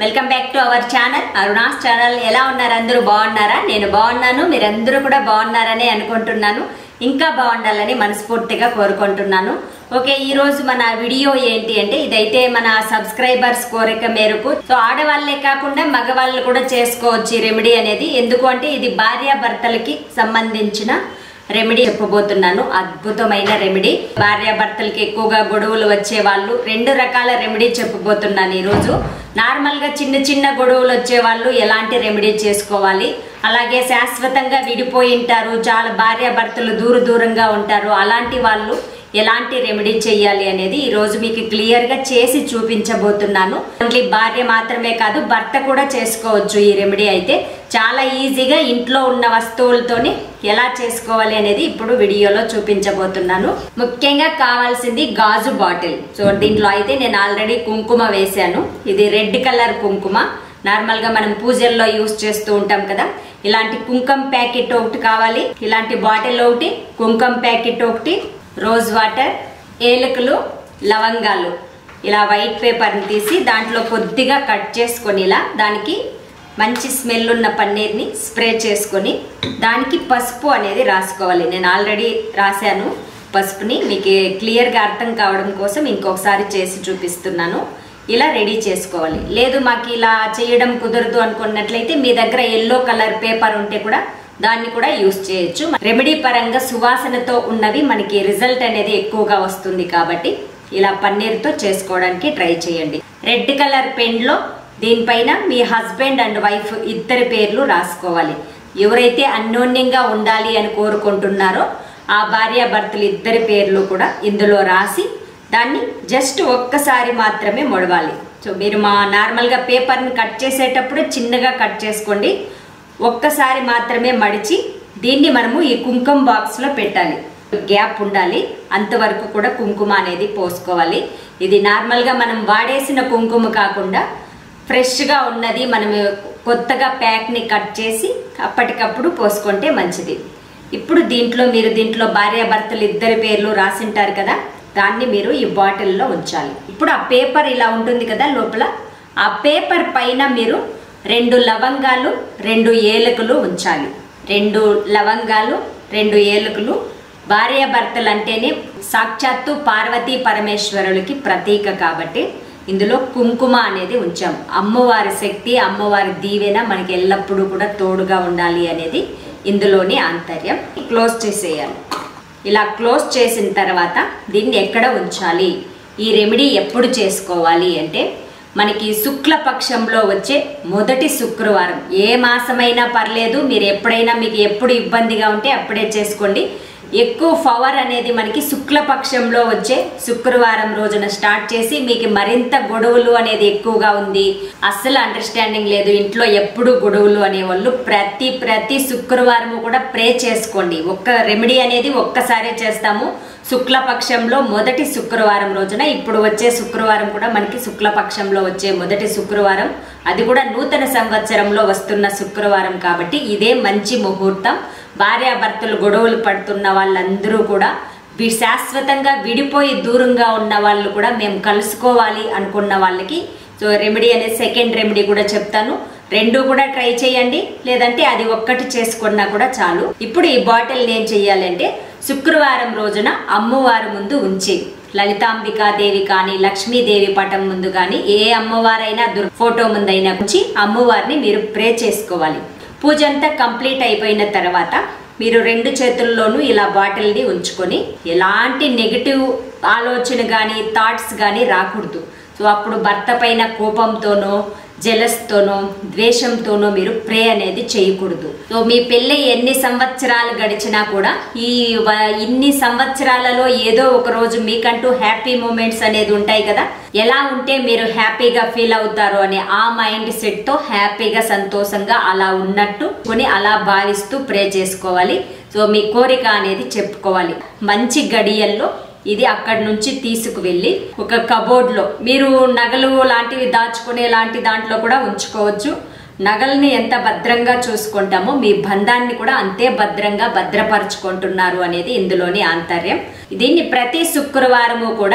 welcome back to our channel Aruna's channel ఎలా ఉన్నారు అందరూ బాగున్నారా నేను బాగున్నాను మీరందరూ కూడా బాగున్నారని అనుకుంటున్నాను ఇంకా బాగుండాలని మనస్ఫూర్తిగా కోరుకుంటున్నాను ఓకే ఈ రోజు మన వీడియో ఏంటి అంటే ఇదైతే మన సబ్స్క్రైబర్స్ కోరిక మేరకు సో ఆడవాళ్ళే కాకుండా మగవాళ్ళు కూడా చేసుకోవచ్చు ఈ రెమెడీ అనేది ఎందుకు అంటే ఇది భార్యాభర్తలకి సంబంధించిన రెమెడీ చెప్పబోతున్నాను అద్భుతమైన రెమెడీ భార్యాభర్తలకి ఎక్కువగా గొడవలు వచ్చే వాళ్ళు రెండు రకాల రెమెడీ చెప్పబోతున్నాను ఈరోజు నార్మల్ గా చిన్న చిన్న గొడవలు వచ్చే వాళ్ళు ఎలాంటి రెమెడీ చేసుకోవాలి అలాగే శాశ్వతంగా విడిపోయి ఉంటారు చాలా భార్యాభర్తలు దూర దూరంగా ఉంటారు అలాంటి వాళ్ళు ఎలాంటి రెమెడీ చేయాలి అనేది ఈ రోజు మీకు క్లియర్ గా చేసి చూపించబోతున్నాను ఓన్లీ భార్య మాత్రమే కాదు భర్త కూడా చేసుకోవచ్చు ఈ రెమెడీ అయితే చాలా ఈజీగా ఇంట్లో ఉన్న వస్తువులతోని ఎలా చేసుకోవాలి అనేది ఇప్పుడు వీడియోలో చూపించబోతున్నాను ముఖ్యంగా కావాల్సింది గాజు బాటిల్ సో దీంట్లో అయితే నేను ఆల్రెడీ కుంకుమ వేశాను ఇది రెడ్ కలర్ కుంకుమ నార్మల్ గా మనం పూజల్లో యూస్ చేస్తూ ఉంటాం కదా ఇలాంటి కుంకుమ ప్యాకెట్ ఒకటి కావాలి ఇలాంటి బాటిల్ ఒకటి కుంకుమ ప్యాకెట్ ఒకటి రోజ్ వాటర్ ఏలకులు లవంగాలు ఇలా వైట్ పేపర్ని తీసి దాంట్లో కొద్దిగా కట్ చేసుకొని ఇలా దానికి మంచి స్మెల్ ఉన్న పన్నీర్ని స్ప్రే చేసుకొని దానికి పసుపు అనేది రాసుకోవాలి నేను ఆల్రెడీ రాశాను పసుపుని మీకు క్లియర్గా అర్థం కావడం కోసం ఇంకొకసారి చేసి చూపిస్తున్నాను ఇలా రెడీ చేసుకోవాలి లేదు మాకు ఇలా చేయడం కుదరదు అనుకున్నట్లయితే మీ దగ్గర ఎల్లో కలర్ పేపర్ ఉంటే కూడా దాన్ని కూడా యూస్ చేయొచ్చు రెమెడీ పరంగా సువాసనతో ఉన్నవి మనకి రిజల్ట్ అనేది ఎక్కువగా వస్తుంది కాబట్టి ఇలా పన్నీర్తో చేసుకోవడానికి ట్రై చేయండి రెడ్ కలర్ పెన్లో దీనిపైన మీ హస్బెండ్ అండ్ వైఫ్ ఇద్దరి పేర్లు రాసుకోవాలి ఎవరైతే అన్యోన్యంగా ఉండాలి అని కోరుకుంటున్నారో ఆ భార్యాభర్తలు ఇద్దరి పేర్లు కూడా ఇందులో రాసి దాన్ని జస్ట్ ఒక్కసారి మాత్రమే మొడవాలి సో మీరు మా నార్మల్గా పేపర్ని కట్ చేసేటప్పుడు చిన్నగా కట్ చేసుకోండి ఒక్కసారి మాత్రమే మడిచి దీన్ని మనము ఈ కుంకుమ బాక్స్లో పెట్టాలి గ్యాప్ ఉండాలి అంతవరకు కూడా కుంకుమ అనేది పోసుకోవాలి ఇది నార్మల్గా మనం వాడేసిన కుంకుమ కాకుండా ఫ్రెష్గా ఉన్నది మనం కొత్తగా ప్యాక్ని కట్ చేసి అప్పటికప్పుడు పోసుకుంటే మంచిది ఇప్పుడు దీంట్లో మీరు దీంట్లో భార్యాభర్తలు ఇద్దరి పేర్లు రాసింటారు కదా దాన్ని మీరు ఈ బాటిల్లో ఉంచాలి ఇప్పుడు ఆ పేపర్ ఇలా ఉంటుంది కదా లోపల ఆ పేపర్ పైన మీరు రెండు లవంగాలు రెండు ఏలకులు ఉంచాలి రెండు లవంగాలు రెండు ఏలకులు భార్యాభర్తలు అంటేనే సాక్షాత్తు పార్వతీ పరమేశ్వరులకి ప్రతీక కాబట్టి ఇందులో కుంకుమ అనేది ఉంచాం అమ్మవారి శక్తి అమ్మవారి దీవెన మనకి ఎల్లప్పుడూ కూడా తోడుగా ఉండాలి అనేది ఇందులోని ఆంతర్యం క్లోజ్ చేసేయాలి ఇలా క్లోజ్ చేసిన తర్వాత దీన్ని ఎక్కడ ఉంచాలి ఈ రెమెడీ ఎప్పుడు చేసుకోవాలి అంటే మనకి శుక్ల పక్షంలో వచ్చే మొదటి శుక్రవారం ఏ మాసమైనా పర్లేదు మీరు ఎప్పుడైనా మీకు ఎప్పుడు ఇబ్బందిగా ఉంటే అప్పుడే చేసుకోండి ఎక్కువ పవర్ అనేది మనకి శుక్లపక్షంలో వచ్చే శుక్రవారం రోజున స్టార్ట్ చేసి మీకు మరింత గొడవలు అనేది ఎక్కువగా ఉంది అస్సలు అండర్స్టాండింగ్ లేదు ఇంట్లో ఎప్పుడు గొడవలు అనేవాళ్ళు ప్రతి ప్రతి శుక్రవారము కూడా ప్రే చేసుకోండి ఒక్క రెమెడీ అనేది ఒక్కసారే చేస్తాము శుక్లపక్షంలో మొదటి శుక్రవారం రోజున ఇప్పుడు వచ్చే శుక్రవారం కూడా మనకి శుక్లపక్షంలో వచ్చే మొదటి శుక్రవారం అది కూడా నూతన సంవత్సరంలో వస్తున్న శుక్రవారం కాబట్టి ఇదే మంచి ముహూర్తం భార్యాభర్తలు గొడవలు పడుతున్న వాళ్ళందరూ కూడా వి శాశ్వతంగా విడిపోయి దూరంగా ఉన్న వాళ్ళు కూడా మేము కలుసుకోవాలి అనుకున్న వాళ్ళకి సో రెమెడీ అనేది సెకండ్ రెమెడీ కూడా చెప్తాను రెండు కూడా ట్రై చేయండి లేదంటే అది ఒక్కటి చేసుకున్నా కూడా చాలు ఇప్పుడు ఈ బాటిల్ ఏం చెయ్యాలంటే శుక్రవారం రోజున అమ్మవారి ముందు ఉంచి లలితాంబికాదేవి కానీ లక్ష్మీదేవి పటం ముందు కానీ ఏ అమ్మవారైనా దుర్ ఫోటో ముందైనా ఉంచి అమ్మవారిని మీరు ప్రే చేసుకోవాలి పూజ అంతా కంప్లీట్ అయిపోయిన తర్వాత మీరు రెండు చేతుల్లోనూ ఇలా బాటిల్ని ఉంచుకొని ఎలాంటి నెగిటివ్ ఆలోచన కానీ థాట్స్ కానీ రాకూడదు సో అప్పుడు భర్త పైన కోపంతోనో జలస్తోనో ద్వేషంతోనో మీరు ప్రే అనేది చేయకూడదు సో మీ పెళ్ళి ఎన్ని సంవత్సరాలు గడిచినా కూడా ఈ వ- ఇన్ని సంవత్సరాలలో ఏదో ఒక రోజు మీకంటూ హ్యాపీ మూమెంట్స్ అనేది ఉంటాయి కదా ఎలా ఉంటే మీరు హ్యాపీగా ఫీల్ అవుతారు అనే ఆ మైండ్ సెట్ తో హ్యాపీగా సంతోషంగా అలా ఉన్నట్టు కొని అలా భావిస్తూ ప్రే చేసుకోవాలి సో మీ కోరిక అనేది చెప్పుకోవాలి మంచి గడియల్లో ఇది అక్కడి నుంచి తీసుకువెళ్ళి ఒక కబోర్డ్ లో మీరు నగలు లాంటివి దాచుకునే లాంటి దాంట్లో కూడా ఉంచుకోవచ్చు నగల్ని ఎంత భద్రంగా చూసుకుంటామో మీ బంధాన్ని కూడా అంతే భద్రంగా భద్రపరుచుకుంటున్నారు అనేది ఇందులోని ఆంతర్యం దీన్ని ప్రతి శుక్రవారము కూడా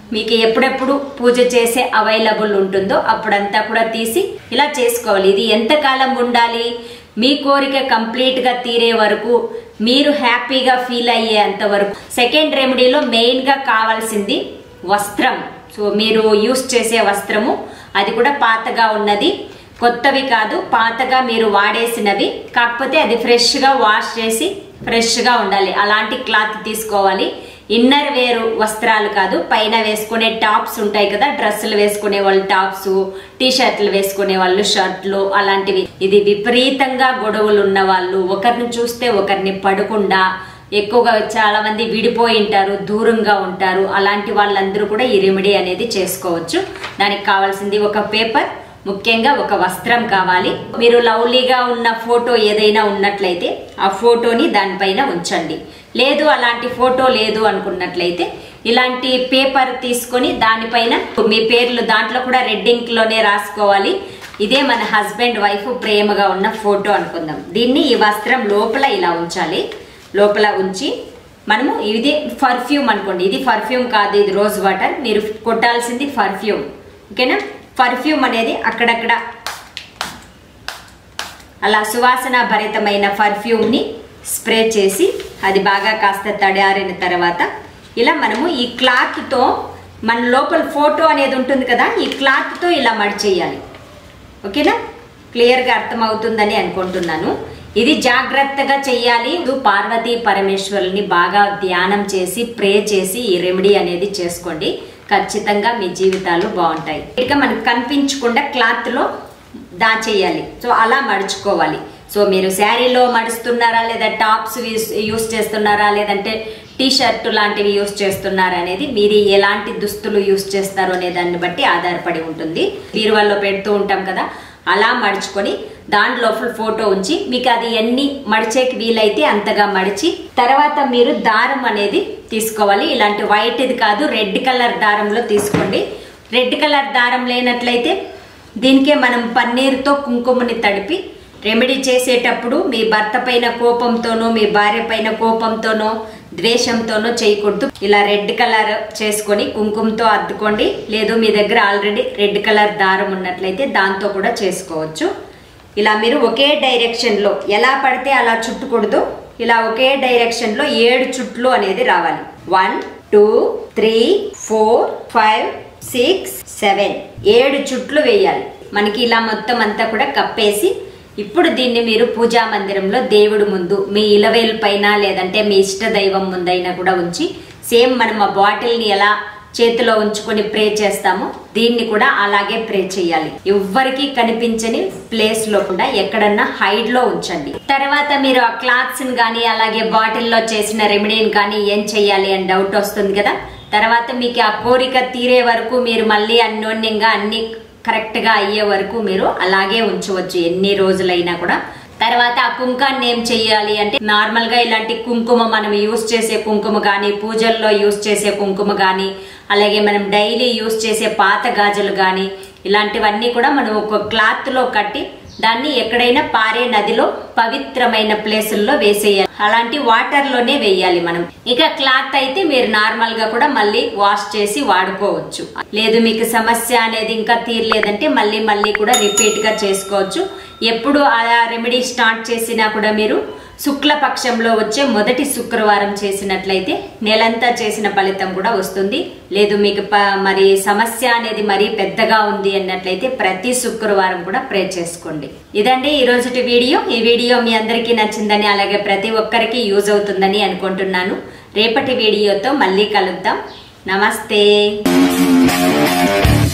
మీకు ఎప్పుడెప్పుడు పూజ చేసే అవైలబుల్ ఉంటుందో అప్పుడంతా కూడా తీసి ఇలా చేసుకోవాలి ఇది ఎంతకాలం ఉండాలి మీ కోరిక కంప్లీట్ గా తీరే వరకు మీరు హ్యాపీగా ఫీల్ అయ్యేంత వరకు సెకండ్ రెమెడీలో మెయిన్ గా కావాల్సింది వస్త్రం సో మీరు యూస్ చేసే వస్త్రము అది కూడా పాతగా ఉన్నది కొత్తవి కాదు పాతగా మీరు వాడేసినవి కాకపోతే అది ఫ్రెష్గా వాష్ చేసి ఫ్రెష్గా ఉండాలి అలాంటి క్లాత్ తీసుకోవాలి ఇన్నర్ వేరు వస్త్రాలు కాదు పైన వేసుకునే టాప్స్ ఉంటాయి కదా డ్రెస్సులు వేసుకునే వాళ్ళు టాప్స్ టీ షర్ట్లు వేసుకునే వాళ్ళు షర్ట్లు అలాంటివి ఇది విపరీతంగా గొడవలు ఉన్న వాళ్ళు ఒకరిని చూస్తే ఒకరిని పడకుండా ఎక్కువగా చాలా మంది విడిపోయి ఉంటారు దూరంగా ఉంటారు అలాంటి వాళ్ళందరూ కూడా ఈ రెమెడీ అనేది చేసుకోవచ్చు దానికి కావాల్సింది ఒక పేపర్ ముఖ్యంగా ఒక వస్త్రం కావాలి మీరు లవ్లీగా ఉన్న ఫోటో ఏదైనా ఉన్నట్లయితే ఆ ఫోటోని దానిపైన ఉంచండి లేదు అలాంటి ఫోటో లేదు అనుకున్నట్లయితే ఇలాంటి పేపర్ తీసుకొని దానిపైన మీ పేర్లు దాంట్లో కూడా రెడ్ ఇంక్ లోనే రాసుకోవాలి ఇదే మన హస్బెండ్ వైఫ్ ప్రేమగా ఉన్న ఫోటో అనుకుందాం దీన్ని ఈ వస్త్రం లోపల ఇలా ఉంచాలి లోపల ఉంచి మనము ఇది పర్ఫ్యూమ్ అనుకోండి ఇది పర్ఫ్యూమ్ కాదు ఇది రోజ్ వాటర్ మీరు కొట్టాల్సింది పర్ఫ్యూమ్ ఓకేనా పర్ఫ్యూమ్ అనేది అక్కడక్కడ అలా సువాసన భరితమైన పర్ఫ్యూమ్ని స్ప్రే చేసి అది బాగా కాస్త తడారిన తర్వాత ఇలా మనము ఈ క్లాత్తో మన లోపల ఫోటో అనేది ఉంటుంది కదా ఈ క్లాత్తో ఇలా మడిచేయాలి ఓకేనా క్లియర్గా అర్థమవుతుందని అనుకుంటున్నాను ఇది జాగ్రత్తగా చెయ్యాలి ఇది పార్వతీ పరమేశ్వరుల్ని బాగా ధ్యానం చేసి ప్రే చేసి ఈ రెమెడీ అనేది చేసుకోండి ఖచ్చితంగా మీ జీవితాలు బాగుంటాయి ఇక మనకు కనిపించకుండా క్లాత్లో దాచేయాలి సో అలా మడుచుకోవాలి సో మీరు శారీలో మడుస్తున్నారా లేదా టాప్స్ యూస్ చేస్తున్నారా లేదంటే టీ షర్ట్ లాంటివి యూస్ చేస్తున్నారా అనేది మీరు ఎలాంటి దుస్తులు యూస్ చేస్తారు అనే దాన్ని బట్టి ఆధారపడి ఉంటుంది బీరువాల్లో పెడుతూ ఉంటాం కదా అలా మడుచుకొని దాని లోపల ఫోటో ఉంచి మీకు అది ఎన్ని మడిచేకి వీలైతే అంతగా మడిచి తర్వాత మీరు దారం అనేది తీసుకోవాలి ఇలాంటి వైట్ ఇది కాదు రెడ్ కలర్ దారంలో తీసుకోండి రెడ్ కలర్ దారం లేనట్లయితే దీనికే మనం పన్నీరుతో కుంకుమని తడిపి రెమెడీ చేసేటప్పుడు మీ భర్త పైన కోపంతోనో మీ భార్య పైన కోపంతోనో ద్వేషంతోనో చేయకూడదు ఇలా రెడ్ కలర్ చేసుకొని కుంకుమతో అద్దుకోండి లేదు మీ దగ్గర ఆల్రెడీ రెడ్ కలర్ దారం ఉన్నట్లయితే దాంతో కూడా చేసుకోవచ్చు ఇలా మీరు ఒకే డైరెక్షన్లో ఎలా పడితే అలా చుట్టకూడదు ఇలా ఒకే డైరెక్షన్లో ఏడు చుట్లు అనేది రావాలి one two three four five six seven ఏడు చుట్లు వేయాలి మనకి ఇలా మొత్తం అంతా కూడా కప్పేసి ఇప్పుడు దీన్ని మీరు పూజా మందిరంలో దేవుడు ముందు మీ ఇలవేలు పైన లేదంటే మీ ఇష్ట దైవం ముందైనా కూడా ఉంచి సేమ్ మనం ఆ బాటిల్ని ఎలా చేతిలో ఉంచుకొని ప్రే చేస్తామో దీన్ని కూడా అలాగే ప్రే చేయాలి ఎవ్వరికి కనిపించని ప్లేస్ లో కూడా ఎక్కడన్నా హైడ్ లో ఉంచండి తర్వాత మీరు ఆ క్లాత్స్ కానీ అలాగే బాటిల్లో చేసిన రెమెడీని కానీ ఏం చెయ్యాలి అని డౌట్ వస్తుంది కదా తర్వాత మీకు ఆ కోరిక తీరే వరకు మీరు మళ్ళీ అన్యోన్యంగా అన్ని కరెక్ట్ గా అయ్యే వరకు మీరు అలాగే ఉంచవచ్చు ఎన్ని రోజులైనా కూడా తర్వాత ఆ కుంకాన్ని ఏం చెయ్యాలి అంటే నార్మల్ గా ఇలాంటి కుంకుమ మనం యూస్ చేసే కుంకుమ కానీ పూజల్లో యూస్ చేసే కుంకుమ కానీ అలాగే మనం డైలీ యూస్ చేసే పాత గాజులు కానీ ఇలాంటివన్నీ కూడా మనం ఒక క్లాత్ లో కట్టి దాన్ని ఎక్కడైనా పారే నదిలో పవిత్రమైన ప్లేసుల్లో వేసేయాలి అలాంటి వాటర్ లోనే వేయాలి మనం ఇక క్లాత్ అయితే మీరు నార్మల్ గా కూడా మళ్ళీ వాష్ చేసి వాడుకోవచ్చు లేదు మీకు సమస్య అనేది ఇంకా తీరలేదంటే మళ్ళీ మళ్ళీ కూడా రిపీట్ గా చేసుకోవచ్చు ఎప్పుడు ఆ రెమెడీ స్టార్ట్ చేసినా కూడా మీరు శుక్లపక్షంలో వచ్చే మొదటి శుక్రవారం చేసినట్లయితే నెలంతా చేసిన ఫలితం కూడా వస్తుంది లేదు మీకు ప- మరి సమస్య అనేది మరీ పెద్దగా ఉంది అన్నట్లయితే ప్రతి శుక్రవారం కూడా ప్రే చేసుకోండి ఇదండి ఈ రోజుటి వీడియో ఈ వీడియో మీ అందరికీ నచ్చిందని అలాగే ప్రతి ఒక్కరికి యూజ్ అవుతుందని అనుకుంటున్నాను రేపటి వీడియోతో మళ్ళీ కలుద్దాం నమస్తే